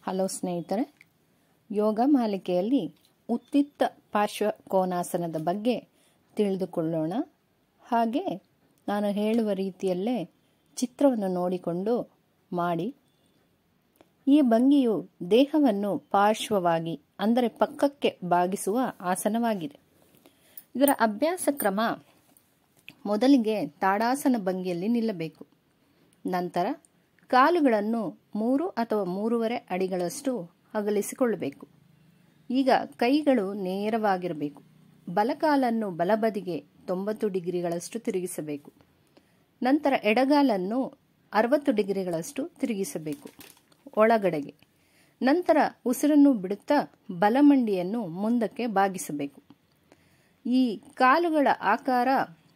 hello ಸ್ನೇಹಿತರೆ ಯೋಗ ಮಾಲಿಕೆಯಲ್ಲಿ ಉತ್ತಿತ್ತ ಪಾರ್ಶ್ವ ಕೋನಾಸನದ ಬಗ್ಗೆ ತಿಳಿದುಕೊಳ್ಳೋಣ ಹಾಗೆ ನಾನು ಹೇಳುವ ರೀತಿಯಲ್ಲೇ ಚಿತ್ರವನ್ನು ನೋಡಿಕೊಂಡು ಮಾಡಿ ಈ ಭಂಗಿಯು ದೇಹವನ್ನು ಪಾರ್ಶ್ವವಾಗಿ ಅಂದರೆ ಪಕ್ಕಕ್ಕೆ ಬಾಗಿಸುವ ಆಸನವಾಗಿದೆ ಇದರ ಅಭ್ಯಾಸ ಕ್ರಮ ಮೊದಲಿಗೆ ತಾಡಾಸನ ಭಂಗಿಯಲ್ಲಿ ನಿಲ್ಲಬೇಕು ನಂತರ ಕಾಲುಗಳನ್ನು ಮೂರು ಅಥವಾ ಮೂರುವರೆ ಅಡಿಗಳಷ್ಟು ಅಗಲಿಸಿಕೊಳ್ಳಬೇಕು ಈಗ ಕೈಗಳು ನೇರವಾಗಿರಬೇಕು ಬಲಕಾಲನ್ನು ಬಲಬದಿಗೆ ತೊಂಬತ್ತು ಡಿಗ್ರಿಗಳಷ್ಟು ತಿರುಗಿಸಬೇಕು ನಂತರ ಎಡಗಾಲನ್ನು ಅರವತ್ತು ಡಿಗ್ರಿಗಳಷ್ಟು ತಿರುಗಿಸಬೇಕು ಒಳಗಡೆಗೆ ನಂತರ ಉಸಿರನ್ನು ಬಿಡುತ್ತಾ ಬಲಮಂಡಿಯನ್ನು ಮುಂದಕ್ಕೆ ಬಾಗಿಸಬೇಕು ಈ ಕಾಲುಗಳ ಆಕಾರ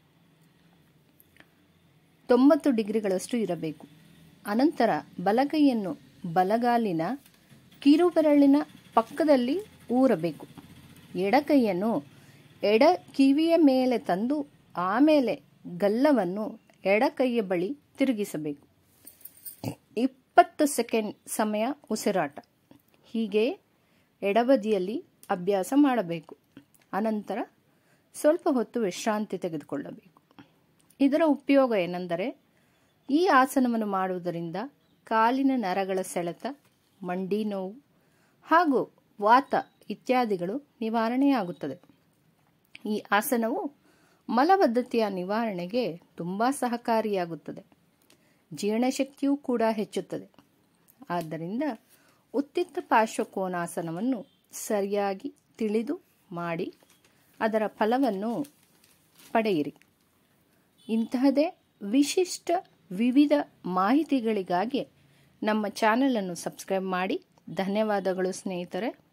ತೊಂಬತ್ತು ಡಿಗ್ರಿಗಳಷ್ಟು ಇರಬೇಕು ಅನಂತರ ಬಲಗೈಯನ್ನು ಬಲಗಾಲಿನ ಕಿರುಬೆರಳಿನ ಪಕ್ಕದಲ್ಲಿ ಊರಬೇಕು ಎಡಕೈಯನ್ನು ಎಡ ಕಿವಿಯ ಮೇಲೆ ತಂದು ಆಮೇಲೆ ಗಲ್ಲವನ್ನು ಎಡಕೈಯ ಬಳಿ ತಿರುಗಿಸಬೇಕು ಇಪ್ಪತ್ತು ಸೆಕೆಂಡ್ ಸಮಯ ಉಸಿರಾಟ ಹೀಗೆ ಎಡಬದಿಯಲ್ಲಿ ಅಭ್ಯಾಸ ಮಾಡಬೇಕು ಅನಂತರ ಸ್ವಲ್ಪ ಹೊತ್ತು ವಿಶ್ರಾಂತಿ ತೆಗೆದುಕೊಳ್ಳಬೇಕು ಇದರ ಉಪಯೋಗ ಏನೆಂದರೆ ಈ ಆಸನವನ್ನು ಮಾಡುವುದರಿಂದ ಕಾಲಿನ ನರಗಳ ಸೆಳೆತ ಮಂಡಿ ನೋವು ಹಾಗೂ ವಾತ ಇತ್ಯಾದಿಗಳು ನಿವಾರಣೆಯಾಗುತ್ತದೆ ಈ ಆಸನವು ಮಲಬದ್ಧತೆಯ ನಿವಾರಣೆಗೆ ತುಂಬ ಸಹಕಾರಿಯಾಗುತ್ತದೆ ಜೀರ್ಣಶಕ್ತಿಯೂ ಕೂಡ ಹೆಚ್ಚುತ್ತದೆ ಆದ್ದರಿಂದ ಉತ್ತಿತ್ತ ಪಾರ್ಶ್ವಕೋನಾಸನವನ್ನು ಸರಿಯಾಗಿ ತಿಳಿದು ಮಾಡಿ ಅದರ ಫಲವನ್ನು ಪಡೆಯಿರಿ ಇಂತಹದೇ ವಿಶಿಷ್ಟ ವಿವಿಧ ಮಾಹಿತಿಗಳಿಗಾಗಿ ನಮ್ಮ ಚಾನಲನ್ನು ಸಬ್ಸ್ಕ್ರೈಬ್ ಮಾಡಿ ಧನ್ಯವಾದಗಳು ಸ್ನೇಹಿತರೆ